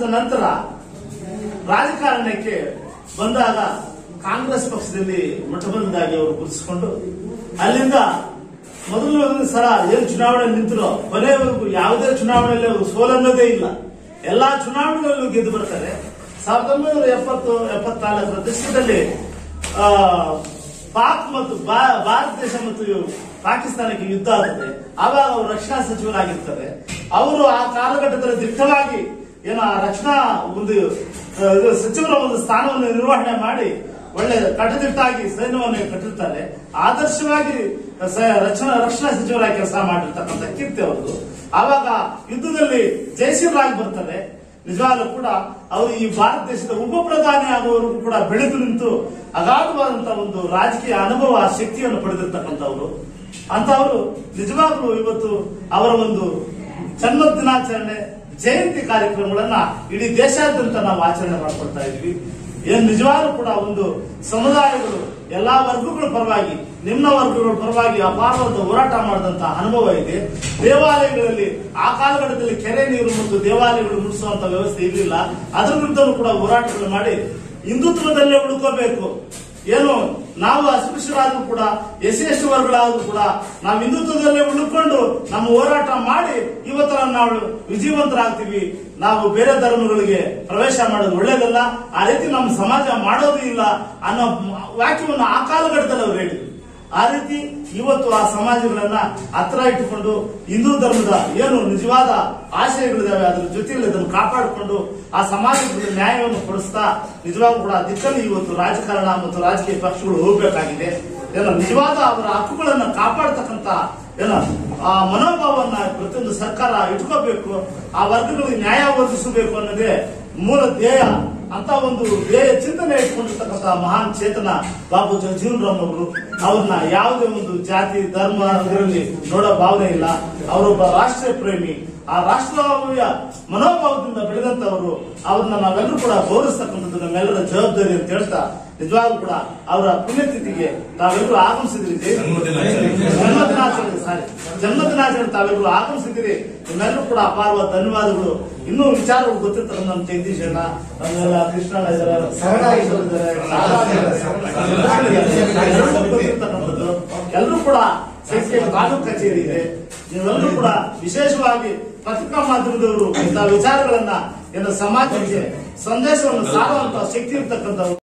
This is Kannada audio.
ಸ್ವಾತಂತ್ರ್ಯದ ನಂತರ ರಾಜಕಾರಣಕ್ಕೆ ಬಂದಾಗ ಕಾಂಗ್ರೆಸ್ ಪಕ್ಷದಲ್ಲಿ ಮೊಟ್ಟಮೊದಲಾಗಿ ಅವರು ಗುರುತಿಸಿಕೊಂಡು ಅಲ್ಲಿಂದ ಮೊದಲು ಒಂದು ಸಲ ಏನು ಚುನಾವಣೆ ನಿಂತರೋ ಕೊನೆಯವರೆಗೂ ಯಾವುದೇ ಚುನಾವಣೆಯಲ್ಲಿ ಅವರು ಸೋಲನ್ನೋದೇ ಇಲ್ಲ ಎಲ್ಲಾ ಚುನಾವಣೆಗಳಲ್ಲೂ ಗೆದ್ದು ಬರ್ತಾರೆ ಸಾವಿರದ ಒಂಬೈನೂರ ಎಪ್ಪತ್ತು ಎಪ್ಪತ್ನಾಲ್ಕರ ದಶಕದಲ್ಲಿ ಆ, ಪಾಕ್ ಮತ್ತು ಭಾ- ಭಾರತ ದೇಶ ಮತ್ತು ಪಾಕಿಸ್ತಾನಕ್ಕೆ ಯುದ್ಧ ಆಗುತ್ತೆ ಆವಾಗ ಅವರು ರಕ್ಷಣಾ ಸಚಿವರಾಗಿರ್ತಾರೆ ಅವರು ಆ ಕಾಲಘಟ್ಟದಲ್ಲಿ ದಿಟ್ಟವಾಗಿ ಏನು ಆ ರಕ್ಷಣಾ ಒಂದು ಆ, ಇದು ಸಚಿವರ ಒಂದು ಸ್ಥಾನವನ್ನು ನಿರ್ವಹಣೆ ಮಾಡಿ ಒಳ್ಳೆ ಕಟ್ಟದಿಟ್ಟಾಗಿ ಸೈನ್ಯವನ್ನು ಕಟ್ಟಿರ್ತಾರೆ ಆದರ್ಶವಾಗಿ ಸ- ರಕ್ಷಣಾ ರಕ್ಷಣಾ ಸಚಿವರಾಗಿ ಕೆಲಸ ಮಾಡಿರ್ತಕ್ಕಂಥ ಕೀರ್ತಿ ಅವರದು ಆವಾಗ ಯುದ್ಧದಲ್ಲಿ ಜಯಶೀಲರಾಗಿ ಬರ್ತಾರೆ ನಿಜವಾಗ್ಲೂ ಕೂಡ ಅವರು ಈ ಭಾರತ ದೇಶದ ಉಪ ಪ್ರಧಾನಿ ಆಗುವವರೆಗೂ ಕೂಡ ಬೆಳೆದು ನಿಂತು ಅಗಾಧವಾದಂತಹ ಒಂದು ರಾಜಕೀಯ ಅನುಭವ ಶಕ್ತಿಯನ್ನು ಪಡೆದಿರ್ತಕ್ಕಂಥವ್ರು ಅಂತವರು ನಿಜವಾಗ್ಲೂ ಇವತ್ತು ಅವರ ಒಂದು ಜನ್ಮ ದಿನಾಚರಣೆ ಜಯಂತಿ ಕಾರ್ಯಕ್ರಮಗಳನ್ನ ಇಡೀ ದೇಶಾದ್ಯಂತ ನಾವು ಆಚರಣೆ ಮಾಡ್ಕೊಳ್ತಾ ಇದ್ವಿ ಏನ್ ನಿಜವಾಗ್ಲೂ ಕೂಡ ಒಂದು ಸಮುದಾಯಗಳು ಎಲ್ಲಾ ವರ್ಗಗಳ ಪರವಾಗಿ ನಿಮ್ನ ವರ್ಗಗಳ ಪರವಾಗಿ ಅಪಾರವಾದ ಹೋರಾಟ ಮಾಡಿದಂತಹ ಅನುಭವ ಇದೆ ದೇವಾಲಯಗಳಲ್ಲಿ ಆ ಕಾಲಘಟ್ಟದಲ್ಲಿ ಕೆರೆ ನೀರು ಮತ್ತು ದೇವಾಲಯಗಳು ಮುಡಿಸುವಂತ ವ್ಯವಸ್ಥೆ ಇರಲಿಲ್ಲ ಅದ್ರ ವಿರುದ್ಧನೂ ಕೂಡ ಹೋರಾಟಗಳು ಮಾಡಿ ಹಿಂದುತ್ವದಲ್ಲೇ ಉಳ್ಕೋಬೇಕು ಏನು ನಾವು ಅಸ್ಪೃಶ್ಯರಾದ್ರೂ ಕೂಡ ಎಸ್ ಸಿ ಎಸ್ ಟಿ ವರ್ಗಗಳಾದ್ರೂ ಕೂಡ ನಾವು ಹಿಂದುತ್ವದಲ್ಲೇ ಉಳ್ಕೊಂಡು ನಮ್ಮ ಹೋರಾಟ ಮಾಡಿ ಇವತ್ತರ ನಾವು ವಿಜಯವಂತರಾಗ್ತೀವಿ ನಾವು ಬೇರೆ ಧರ್ಮಗಳಿಗೆ ಪ್ರವೇಶ ಮಾಡೋದು ಒಳ್ಳೇದಲ್ಲ ಆ ರೀತಿ ನಮ್ಮ ಸಮಾಜ ಮಾಡೋದು ಇಲ್ಲ ಅನ್ನೋ ವಾಕ್ಯವನ್ನು ಆ ಕಾಲಘಟ್ಟದಲ್ಲಿ ಅವ್ರು ಹೇಳಿದ್ರು ಆ ರೀತಿ ಇವತ್ತು ಆ ಸಮಾಜಗಳನ್ನ ಹತ್ರ ಇಟ್ಟುಕೊಂಡು ಹಿಂದೂ ಧರ್ಮದ ಏನು ನಿಜವಾದ ಆಶಯಗಳಿದಾವೆ ಅದ್ರ ಜೊತೆಯಲ್ಲಿ ಅದನ್ನು ಕಾಪಾಡಿಕೊಂಡು ಆ ಸಮಾಜಕ್ಕೆ ನ್ಯಾಯವನ್ನು ಕೊಡಿಸ್ತಾ ನಿಜವಾಗೂ ಕೂಡ ಆ ದಿಕ್ಕಲ್ಲಿ ಇವತ್ತು ರಾಜಕಾರಣ ಮತ್ತು ರಾಜಕೀಯ ಪಕ್ಷಗಳು ಹೋಗ್ಬೇಕಾಗಿದೆ ಏನೋ ನಿಜವಾದ ಅವರ ಹಕ್ಕುಗಳನ್ನ ಕಾಪಾಡ್ತಕ್ಕಂತ ಏನೋ ಆ ಮನೋಭಾವವನ್ನ ಪ್ರತಿಯೊಂದು ಸರ್ಕಾರ ಇಟ್ಕೋಬೇಕು ಆ ವರ್ಗಗಳಿಗೆ ನ್ಯಾಯ ಒದಗಿಸಬೇಕು ಅನ್ನೋದೇ ಮೂಲ ಧ್ಯೇಯ ಅಂತ ಒಂದು ಧ್ಯೇಯ ಚಿಂತನೆ ಇಟ್ಕೊಂಡಿರ್ತಕ್ಕಂಥ ಮಹಾನ್ ಚೇತನ ಬಾಬು ಜಗಜೀವನ್ ರಾಮ್ ಅವರು ಅವ್ರನ್ನ ಯಾವುದೇ ಒಂದು ಜಾತಿ ಧರ್ಮ ಇದರಲ್ಲಿ ನೋಡೋ ಭಾವನೆ ಇಲ್ಲ ಅವರೊಬ್ಬ ರಾಷ್ಟ್ರೀಯ ಪ್ರೇಮಿ ಆ ರಾಷ್ಟ್ರೀಯ ಮನೋಭಾವದಿಂದ ಬೆಳೆದಂತವರು ಅವ್ರನ್ನ ನಾವೆಲ್ಲರೂ ಕೂಡ ಗೌರವಿಸ್ತಕ್ಕಂಥದ್ದು ನಮ್ಮೆಲ್ಲರ ಜವಾಬ್ದಾರಿ ಅಂತ ಹೇಳ್ತಾ ನಿಜವಾಗ್ಲೂ ಕೂಡ ಅವರ ಪುಣ್ಯತಿಥಿಗೆ ತಾವೆಲ್ಲರೂ ಆಗಮಿಸಿದ್ರಿ ಜೈ- ಜನ್ಮದಿನಾಚರಣೆ. ಜನ್ಮದಿನಾಚರಣೆ ಸಾರಿ ಜನ್ಮದಿನಾಚರಣೆ ತಾವೆಲ್ಲರೂ ಆಗಮಿಸಿದಿರಿ ನಿಮ್ಮೆಲ್ಲರೂ ಕೂಡ ಅಪಾರವಾದ ಧನ್ಯವಾದಗಳು ಇನ್ನೂ ವಿಚಾರಗಳು ಗೊತ್ತಿರ್ತಾರೆ ನಮ್ಮ ಜಗದೀಶ್ ಅಣ್ಣ ನಮ್ಮೆಲ್ಲ ಕೃಷ್ಣಣ್ಣ ಇದ್ದಾರೆ ಸಹನಾಗೇಶ್ವರ ಇದ್ದಾರೆ ಸಾರಾ ಇದ್ದಾರೆ. ಎಲ್ಲರೂ ಗೊತ್ತಿರ್ತಕ್ಕಂಥದ್ದು ಎಲ್ಲರೂ ಕೂಡ ಸಂಖ್ಯೆ ತಾಲೂಕು ಕಚೇರಿ ಇದೆ ನೀವೆಲ್ಲರೂ ಕೂಡ ವಿಶೇಷವಾಗಿ ಪತ್ರಿಕಾ ಮಾಧ್ಯಮದವರು ಇಂತಹ ವಿಚಾರಗಳನ್ನ ಏನು ಸಮಾಜಕ್ಕೆ ಸಂದೇಶವನ್ನು ಸಾರುವಂತಹ ಶಕ್ತಿ ಇರ್ತಕ್ಕಂಥವ್ರು